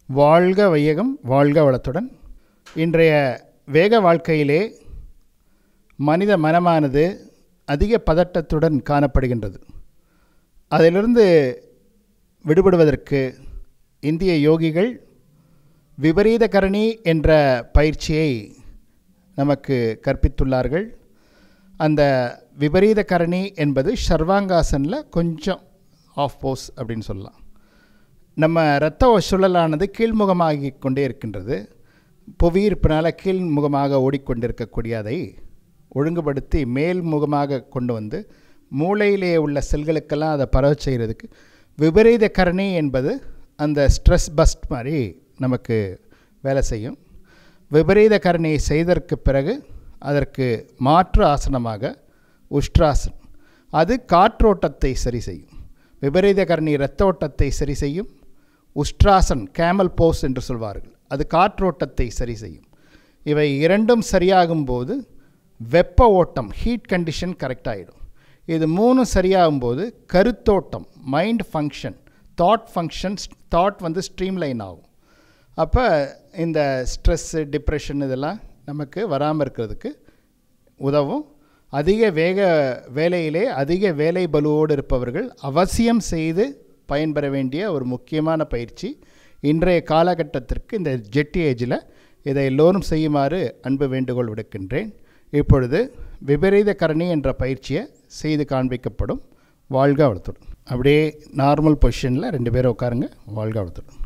வாழ்க வையகம் வாழ்க வளத்துடன் இன்றைய வேக வாழ்க்கையிலே மனித மனமானது அதிக பதட்டத்துடன் காணப்படுகின்றது அதிலிருந்து விடுபடுவதற்கு இந்திய யோகிகள் விபரீத கரணி என்ற பயிற்சியை நமக்கு கற்பித்துள்ளார்கள் அந்த விபரீத கரணி என்பது ஷர்வாங்காசனில் கொஞ்சம் ஆஃப் போஸ் அப்படின்னு சொல்லலாம் நம்ம இரத்த சுழலானது கீழ்முகமாகி கொண்டே இருக்கின்றது புவியீர்ப்பினால் கீழ்முகமாக ஓடிக்கொண்டிருக்கக்கூடிய அதை ஒழுங்குபடுத்தி மேல்முகமாக கொண்டு வந்து மூளையிலே உள்ள செல்களுக்கெல்லாம் அதை பரவ செய்கிறதுக்கு விபரீத கரணி என்பது அந்த ஸ்ட்ரெஸ் பஸ்ட் மாதிரி நமக்கு வேலை செய்யும் விபரீத கரணியை செய்ததற்கு பிறகு அதற்கு மாற்று ஆசனமாக உஷ்ட்ராசன் அது காற்றோட்டத்தை சரி செய்யும் விபரீத கரணி இரத்த ஓட்டத்தை சரி செய்யும் உஷ்ட்ராசன் கேமல் போஸ் என்று சொல்வார்கள் அது காற்றோட்டத்தை சரி செய்யும் இவை இரண்டும் சரியாகும் போது வெப்ப ஓட்டம் ஹீட் கண்டிஷன் கரெக்ட் ஆகிடும் இது மூணும் சரியாகும்போது கருத்தோட்டம் mind function thought function thought வந்து ஸ்ட்ரீம்லைன் ஆகும் அப்போ இந்த ஸ்ட்ரெஸ்ஸு டிப்ரெஷன் இதெல்லாம் நமக்கு வராமல் இருக்கிறதுக்கு உதவும் அதிக வேக வேலையிலே அதிக வேலை பலுவோடு இருப்பவர்கள் அவசியம் செய்து பயன்பெற வேண்டிய ஒரு முக்கியமான பயிற்சி இன்றைய காலகட்டத்திற்கு இந்த ஜெட்டி ஏஜில் இதை எல்லோரும் செய்யுமாறு அன்பு வேண்டுகோள் விடுக்கின்றேன் இப்பொழுது விபரீத கரணி என்ற பயிற்சியை செய்து காண்பிக்கப்படும் வாழ்க வளத்துடன் அப்படியே நார்மல் பொசிஷனில் ரெண்டு பேரும் உட்காருங்க வாழ்க வளத்துடன்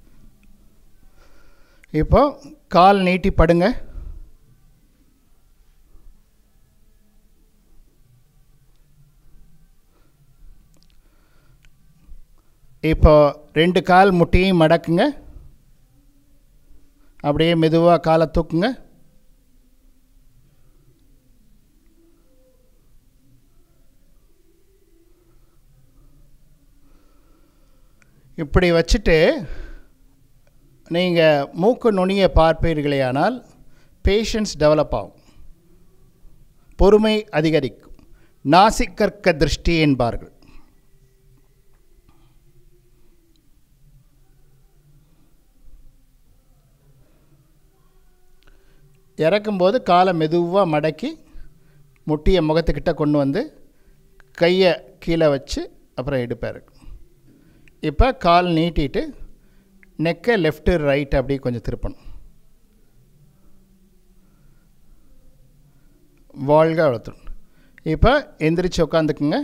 இப்போ கால் நீட்டி படுங்க இப்போ ரெண்டு கால் முட்டியையும் மடக்குங்க அப்படியே மெதுவாக காலை தூக்குங்க இப்படி வச்சுட்டு நீங்கள் மூக்கு நுனியை பார்ப்பீர்களேயானால் பேஷன்ஸ் டெவலப் ஆகும் பொறுமை அதிகரிக்கும் நாசிக்கற்க திருஷ்டி என்பார்கள் இறக்கும்போது காலை மெதுவாக மடக்கி முட்டியை முகத்துக்கிட்ட கொண்டு வந்து கையை கீழே வச்சு அப்புறம் எடுப்பார் இப்போ கால் நீட்டிட்டு நெக்கை லெஃப்ட்டு ரைட் அப்படி கொஞ்சம் திருப்பணும் வாழ்க வளர்த்தணும் இப்போ எந்திரிச்சு உட்காந்துக்குங்க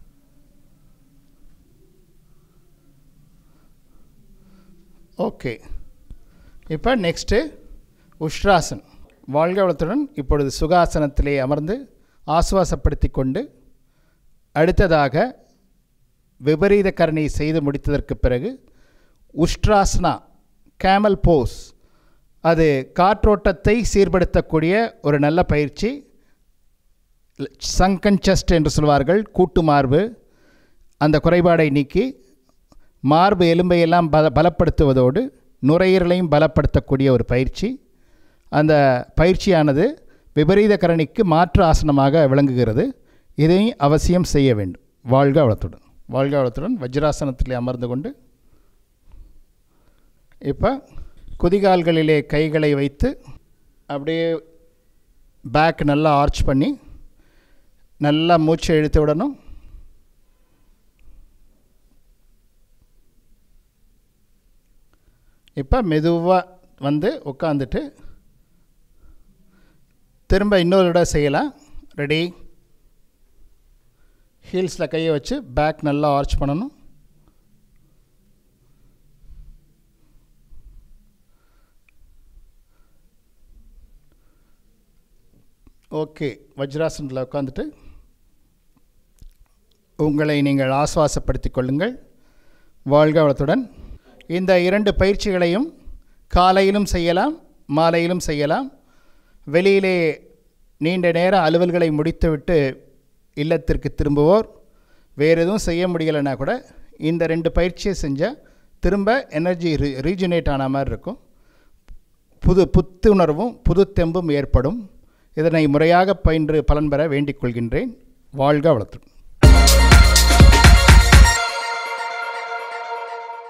ஓகே இப்போ நெக்ஸ்ட்டு உஷ்ராசன் வாழ்க வளத்துடன் இப்பொழுது சுகாசனத்திலே அமர்ந்து ஆசுவாசப்படுத்தி கொண்டு அடுத்ததாக விபரீத கரணி செய்து முடித்ததற்கு பிறகு உஷ்ட்ராசனா கேமல் போஸ் அது காற்றோட்டத்தை சீர்படுத்தக்கூடிய ஒரு நல்ல பயிற்சி சங்கன் செஸ்ட் என்று சொல்வார்கள் கூட்டு மார்பு அந்த குறைபாடை நீக்கி மார்பு எலும்பையெல்லாம் பல பலப்படுத்துவதோடு நுரையீரலையும் பலப்படுத்தக்கூடிய ஒரு பயிற்சி அந்த பயிற்சியானது விபரீத கரணிக்கு மாற்று ஆசனமாக விளங்குகிறது இதையும் அவசியம் செய்ய வேண்டும் வாழ்க வளத்துடன் வாழ்க வளத்துடன் வஜ்ராசனத்தில் அமர்ந்து கொண்டு இப்போ குதிகால்களிலே கைகளை வைத்து அப்படியே பேக் நல்லா ஆர்ச் பண்ணி நல்லா மூச்சை இழுத்து விடணும் இப்போ மெதுவாக வந்து உட்காந்துட்டு திரும்ப இன்னொரு இடம் செய்யலாம் ரெடி ஹீல்ஸில் கையை வச்சு பேக் நல்லா ஆர்ச் பண்ணணும் ஓகே வஜ்ராசனத்தில் உட்காந்துட்டு உங்களை நீங்கள் ஆசுவாசப்படுத்தி கொள்ளுங்கள் வாழ்க வளத்துடன் இந்த இரண்டு பயிற்சிகளையும் காலையிலும் செய்யலாம் மாலையிலும் செய்யலாம் வெளியிலே நீண்ட நேரம் அலுவல்களை முடித்துவிட்டு இல்லத்திற்கு திரும்புவோர் வேறு எதுவும் செய்ய முடியலைன்னா கூட இந்த ரெண்டு பயிற்சியை செஞ்சால் திரும்ப எனர்ஜி ரீ ரீஜுனேட் ஆன மாதிரி இருக்கும் புது புத்துணர்வும் புது தெம்பும் ஏற்படும் இதனை முறையாக பயின்று பலன் பெற வேண்டிக் கொள்கின்றேன் வாழ்க வளத்துடன்